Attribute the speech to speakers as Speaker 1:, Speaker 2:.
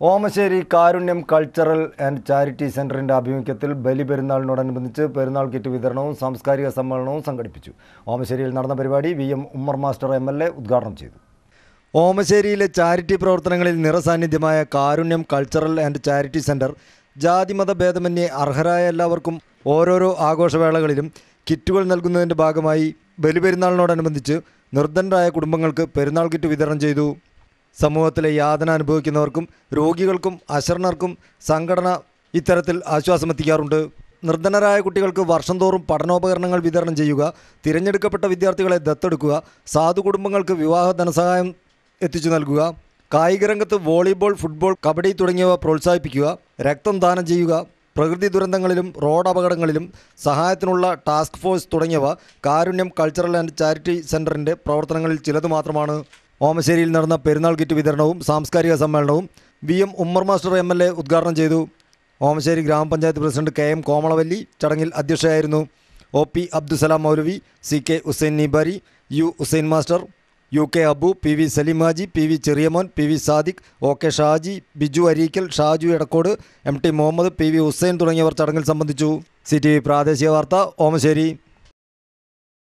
Speaker 1: ഓമശ്ശേരി കാരുണ്യം cultural and charity സെന്ററിന്റെ ആഭിമുഖ്യത്തിൽ ബലിപെരുന്നാളിനോടനുബന്ധിച്ച് പെരുന്നാൾ കിറ്റ് വിതരണവും സാംസ്കാരിക സമ്മേളനവും സംഘടിപ്പിച്ചു ഓമശ്ശേരിയിൽ നടന്ന പരിപാടി V M Ummer master M L A ഉദ്ഘാടനം ചെയ്തു ഓമശ്ശേരിയിലെ ചാരിറ്റി പ്രവർത്തനങ്ങളിൽ നിറസാന്നിധ്യമായ കാരുണ്യം കൾച്ചറൽ ആൻഡ് ചാരിറ്റി സെന്റർ ജാതിമത ഭേദമന്യേ അർഹരായ എല്ലാവർക്കും ഓരോരോ ആഘോഷവേളകളിലും കിറ്റുകൾ നൽകുന്നതിൻ്റെ ഭാഗമായി ബലിപെരുന്നാളിനോടനുബന്ധിച്ച് നിർദ്ധനരായ കുടുംബങ്ങൾക്ക് പെരുന്നാൾ കിറ്റ് വിതരണം ചെയ്തു സമൂഹത്തിലെ യാതന അനുഭവിക്കുന്നവർക്കും രോഗികൾക്കും അശരണർക്കും സംഘടന ഇത്തരത്തിൽ ആശ്വാസമെത്തിക്കാറുണ്ട് നിർധനരായ കുട്ടികൾക്ക് വർഷം തോറും പഠനോപകരണങ്ങൾ വിതരണം ചെയ്യുക തിരഞ്ഞെടുക്കപ്പെട്ട വിദ്യാർത്ഥികളെ ദത്തെടുക്കുക സാധു കുടുംബങ്ങൾക്ക് വിവാഹ ധനസഹായം എത്തിച്ചു നൽകുക കായിക രംഗത്ത് വോളിബോൾ ഫുട്ബോൾ കബഡി തുടങ്ങിയവ പ്രോത്സാഹിപ്പിക്കുക രക്തം ദാനം ചെയ്യുക പ്രകൃതി ദുരന്തങ്ങളിലും റോഡ് അപകടങ്ങളിലും സഹായത്തിനുള്ള ടാസ്ക് ഫോഴ്സ് തുടങ്ങിയവ കാരുണ്യം കൾച്ചറൽ ആൻഡ് ചാരിറ്റി സെൻ്ററിൻ്റെ പ്രവർത്തനങ്ങളിൽ ചിലത് മാത്രമാണ് ഓമശ്ശേരിയിൽ നടന്ന പെരുന്നാൾ കിറ്റ് വിതരണവും സാംസ്കാരിക സമ്മേളനവും V M Ummer master M L A ഉദ്ഘാടനം ചെയ്തു ഓമശ്ശേരി ഗ്രാമപഞ്ചായത്ത് പ്രസിഡന്റ് കെ എം കോമളവല്ലി ചടങ്ങിൽ അധ്യക്ഷയായിരുന്നു O P Abdussalam Moulavi C K Hussain Nibari U Hussain master U K Abu P V Saleem Haji P V Cheriyamon P V Sadiq O K Shaji Biju Areekkal Shaju Edakkode M T Muhammad P V Hussain തുടങ്ങിയവർ ചടങ്ങിൽ സംബന്ധിച്ചു സി ടി വി പ്രാദേശിക വാർത്ത ഓമശ്ശേരി